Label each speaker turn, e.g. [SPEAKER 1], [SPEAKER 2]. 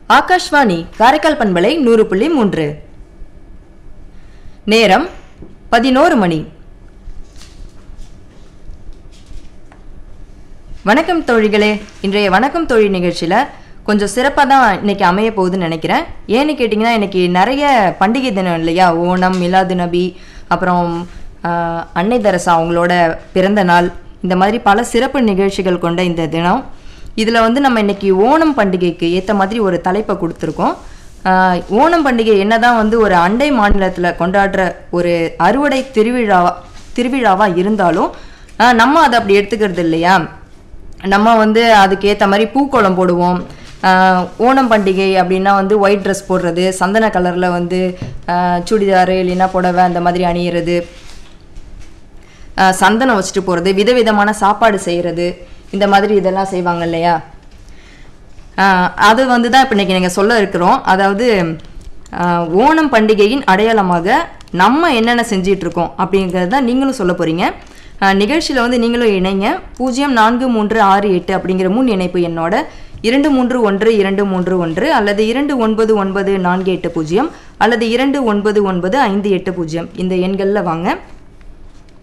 [SPEAKER 1] ஆகாஷ்வாணி காரைக்கால் பண்பலை நூறு புள்ளி மூன்று நேரம் பதினோரு மணி வணக்கம் தோழிகளே இன்றைய வணக்கம் தோழி நிகழ்ச்சியில் கொஞ்சம் சிறப்பாக தான் இன்னைக்கு அமைய போகுதுன்னு நினைக்கிறேன் ஏன்னு கேட்டிங்கன்னா இன்னைக்கு நிறைய பண்டிகை தினம் இல்லையா ஓணம் மிலாது நபி அப்புறம் ஆஹ், அன்னை தெரசா அவங்களோட பிறந்த நாள் இந்த மாதிரி பல சிறப்பு நிகழ்ச்சிகள் கொண்ட இந்த தினம் இதில் வந்து நம்ம இன்னைக்கு ஓணம் பண்டிகைக்கு ஏற்ற மாதிரி ஒரு தலைப்பை கொடுத்துருக்கோம் ஆஹ், ஓணம் பண்டிகை என்னதான் வந்து ஒரு அண்டை மாநிலத்தில் கொண்டாடுற ஒரு அறுவடை திருவிழாவா திருவிழாவா இருந்தாலும் ஆஹ், நம்ம அதை அப்படி எடுத்துக்கிறது இல்லையா நம்ம வந்து அதுக்கு ஏற்ற மாதிரி பூக்கோலம் போடுவோம் ஆஹ் ஓணம் பண்டிகை அப்படின்னா வந்து ஒயிட் ட்ரெஸ் போடுறது சந்தன கலரில் வந்து ஆஹ் சுடிதார் இல்லைன்னா புடவை அந்த மாதிரி அணியிறது ஆஹ் சந்தனம் வச்சுட்டு போகிறது விதவிதமான சாப்பாடு செய்கிறது இந்த மாதிரி இதெல்லாம் செய்வாங்க இல்லையா ஆஹ் அது வந்து தான் இப்போ இன்றைக்கி நீங்கள் சொல்ல இருக்கிறோம் அதாவது ஆஹ் ஓணம் பண்டிகையின் அடையாளமாக நம்ம என்னென்ன செஞ்சிட்டு இருக்கோம் அப்படிங்கிறது தான் நீங்களும் சொல்ல போகிறீங்க நிகழ்ச்சியில் வந்து நீங்களும் இணைங்க பூஜ்ஜியம் நான்கு மூன்று ஆறு எட்டு அப்படிங்கிற முன் இணைப்பு என்னோட இரண்டு மூன்று ஒன்று இரண்டு மூன்று ஒன்று அல்லது இரண்டு ஒன்பது ஒன்பது நான்கு எட்டு பூஜ்ஜியம் அல்லது இரண்டு ஒன்பது ஒன்பது ஐந்து எட்டு பூஜ்ஜியம் இந்த எண்களில் வாங்க